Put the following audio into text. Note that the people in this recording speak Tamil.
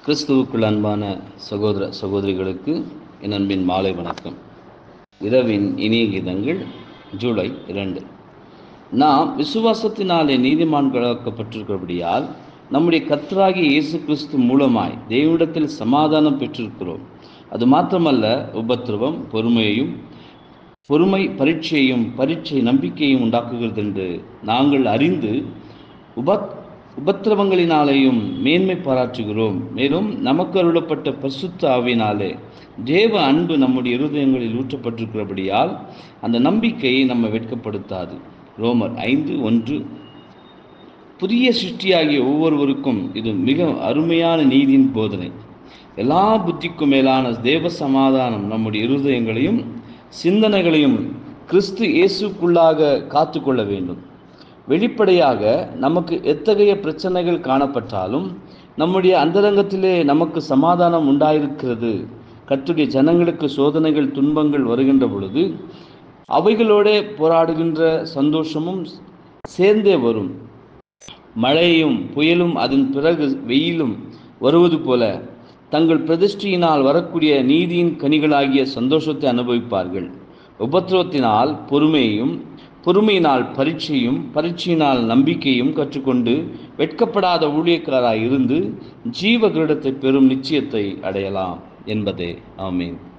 கிறிஸ்துவுக்குள் அன்பான சகோதர சகோதரிகளுக்கு என் அன்பின் மாலை வணக்கம் இரவின் இனிய கீதங்கள் ஜூலை இரண்டு நாம் விசுவாசத்தினாலே நீதிமான்களாக்கப்பட்டிருக்கிறபடியால் நம்முடைய கர்த்தராகிய இயேசு கிறிஸ்து மூலமாய் தேவனிடத்தில் சமாதானம் பெற்றிருக்கிறோம் அது மாத்திரமல்ல உபத்திரவம் பொறுமையையும் பொறுமை பரீட்சையும் பரீட்சை நம்பிக்கையும் உண்டாக்குகிறது என்று நாங்கள் அறிந்து உபத் உபத்திரவங்களினாலேயும் மேன்மை பாராட்டுகிறோம் மேலும் நமக்கு அருளப்பட்ட பரிசுத்த ஆவினாலே தேவ அன்பு நம்முடைய இருதயங்களில் ஊற்றப்பட்டிருக்கிறபடியால் அந்த நம்பிக்கை நம்ம வெட்கப்படுத்தாது ரோமர் ஐந்து ஒன்று புதிய சிருஷ்டியாகிய ஒவ்வொருவருக்கும் இது மிக அருமையான நீதியின் போதனை எல்லா புத்திக்கும் மேலான தேவ சமாதானம் நம்முடைய இருதயங்களையும் சிந்தனைகளையும் கிறிஸ்து இயேசுக்குள்ளாக காத்துக்கொள்ள வேண்டும் வெளிப்படையாக நமக்கு எத்தகைய பிரச்சனைகள் காணப்பட்டாலும் நம்முடைய அந்தரங்கத்திலே நமக்கு சமாதானம் உண்டாயிருக்கிறது கத்துடைய ஜனங்களுக்கு சோதனைகள் துன்பங்கள் வருகின்ற பொழுது அவைகளோட போராடுகின்ற சந்தோஷமும் சேர்ந்தே வரும் மழையும் புயலும் அதன் பிறகு வெயிலும் வருவது போல தங்கள் பிரதிஷ்டியினால் வரக்கூடிய நீதியின் கனிகளாகிய சந்தோஷத்தை அனுபவிப்பார்கள் உபத்திரவத்தினால் பொறுமையையும் பொறுமையினால் பரீட்சையும் பரீட்சையினால் நம்பிக்கையும் கற்றுக்கொண்டு வெட்கப்படாத ஊழியக்காராய் இருந்து ஜீவ கிரீடத்தை பெறும் நிச்சயத்தை அடையலாம் என்பதே ஆமீன்